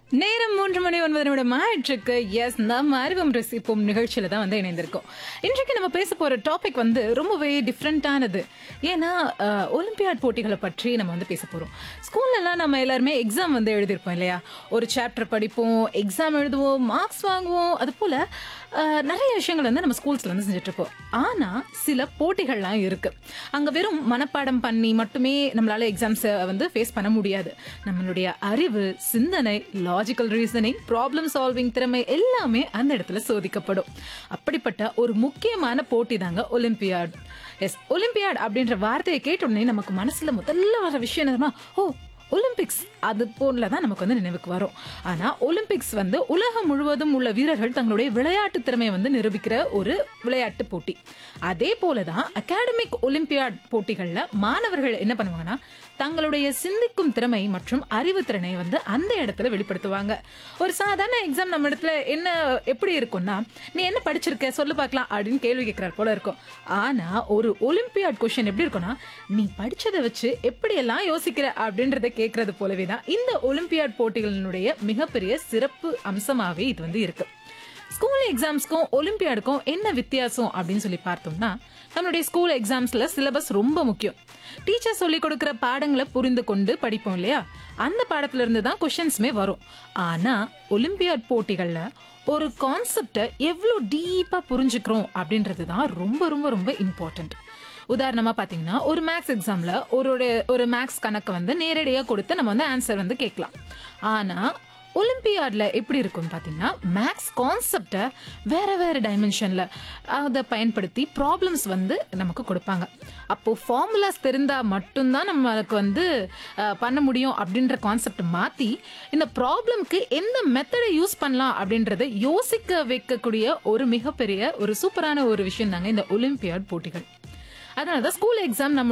நேரம் மூன்று மணி ஒன்பது நிமிடம் ஆயிற்றுக்கு எஸ் நம்ம அறிவம் ரசிப்போம் நிகழ்ச்சியில தான் வந்து இணைந்திருக்கோம் இன்றைக்கு நம்ம பேச போற டாபிக் வந்து ரொம்பவே டிஃப்ரெண்ட்டானது ஏன்னா அஹ், ஒலிம்பியாட் போட்டிகளை பற்றி நம்ம வந்து பேச போறோம் ஸ்கூல்லலாம் நம்ம எல்லாருமே எக்ஸாம் வந்து எழுதியிருப்போம் இல்லையா ஒரு சாப்டர் படிப்போம் எக்ஸாம் எழுதுவோம் மார்க்ஸ் வாங்குவோம் அது போல அஹ், நிறைய விஷயங்கள் வந்து நம்ம ஸ்கூல்ஸ்ல வந்து செஞ்சுட்டு இருப்போம் ஆனா சில போட்டிகள்லாம் இருக்கு அங்க வெறும் மனப்பாடம் பண்ணி மட்டுமே நம்மளால எக்ஸாம்ஸை வந்து ஃபேஸ் பண்ண முடியாது நம்மளுடைய அறிவு சிந்தனை லாஜிக்கல் ரீசனிங் ப்ராப்ளம் சால்விங் திறமை எல்லாமே அந்த இடத்துல சோதிக்கப்படும் அப்படிப்பட்ட ஒரு முக்கியமான போட்டி தாங்க ஒலிம்பியாட் எஸ் ஒலிம்பியாட் அப்படின்ற வார்த்தையை கேட்ட உடனே நமக்கு மனசுல முதல்ல வர விஷயம் என்னதுமா ஓ ஒலிம்பிக்ஸ் அது போல தான் நமக்கு வந்து நினைவுக்கு வரும் ஆனா ஒலிம்பிக்ஸ் வந்து உலகம் முழுவதும் உள்ள வீரர்கள் தங்களுடைய விளையாட்டு திறமையை வந்து நிரூபிக்கிற ஒரு விளையாட்டு போட்டி அதே போல தான் அகாடமிக் ஒலிம்பியாட் போட்டிகள்ல மாணவர்கள் என்ன பண்ணுவாங்கன்னா தங்களுடைய சிந்திக்கும் திறமை மற்றும் அறிவு திறனை வந்து அந்த இடத்துல வெளிப்படுத்துவாங்க ஒரு சாதாரண எக்ஸாம் நம்ம இடத்துல என்ன எப்படி இருக்கும்னா நீ என்ன படிச்சிருக்க சொல்லு பார்க்கலாம் அப்படின்னு கேள்வி கேட்கிறார் போல இருக்கும் ஆனா ஒரு ஒலிம்பியாட் கொஸ்டின் எப்படி இருக்கும்னா நீ படிச்சதை வச்சு எப்படியெல்லாம் யோசிக்கிற அப்படின்றத கேட்கறது போலவே தான் இந்த ஒலிம்பியாட் போட்டிகளினுடைய மிகப்பெரிய சிறப்பு அம்சமாவே இது வந்து இருக்கு ஸ்கூல் எக்ஸாம்ஸ்க்கும் ஒலிம்பியாடுக்கும் என்ன வித்தியாசம் அப்படின்னு சொல்லி பார்த்தோம்னா நம்மளுடைய ஸ்கூல் எக்ஸாம்ஸ்ல சிலபஸ் ரொம்ப முக்கியம் டீச்சர் சொல்லி கொடுக்குற பாடங்களை புரிந்து கொண்டு படிப்போம் இல்லையா அந்த பாடத்துல இருந்து தான் கொஷின்ஸுமே வரும் ஆனா ஒலிம்பியாட் போட்டிகள்ல ஒரு கான்செப்டை எவ்வளோ டீப்பா புரிஞ்சுக்கிறோம் அப்படின்றது தான் ரொம்ப ரொம்ப ரொம்ப இம்பார்ட்டன்ட் உதாரணமா பாத்தீங்கன்னா ஒரு மேக்ஸ் எக்ஸாம்ல ஒரு ஒரு மேக்ஸ் கணக்கு வந்து நேரடியா கொடுத்து நம்ம வந்து ஆன்சர் வந்து கேட்கலாம் ஆனா ஒலிம்பியாட்ல எப்படி இருக்கும்னு பார்த்தீங்கன்னா மேக்ஸ் கான்செப்டை வேற வேற டைமென்ஷன்ல அதை பயன்படுத்தி ப்ராப்ளம்ஸ் வந்து நமக்கு கொடுப்பாங்க அப்போ ஃபார்முலாஸ் தெரிந்தா மட்டும்தான் நம்மளுக்கு வந்து அஹ், பண்ண முடியும் அப்படின்ற கான்செப்ட் மாத்தி இந்த ப்ராப்ளம்க்கு எந்த மெத்தடை யூஸ் பண்ணலாம் அப்படின்றத யோசிக்க வைக்கக்கூடிய ஒரு மிகப்பெரிய ஒரு சூப்பரான ஒரு விஷயம் தாங்க இந்த ஒலிம்பியாட் போட்டிகள் அதனால தான் ஸ்கூல் எக்ஸாம் நம்ம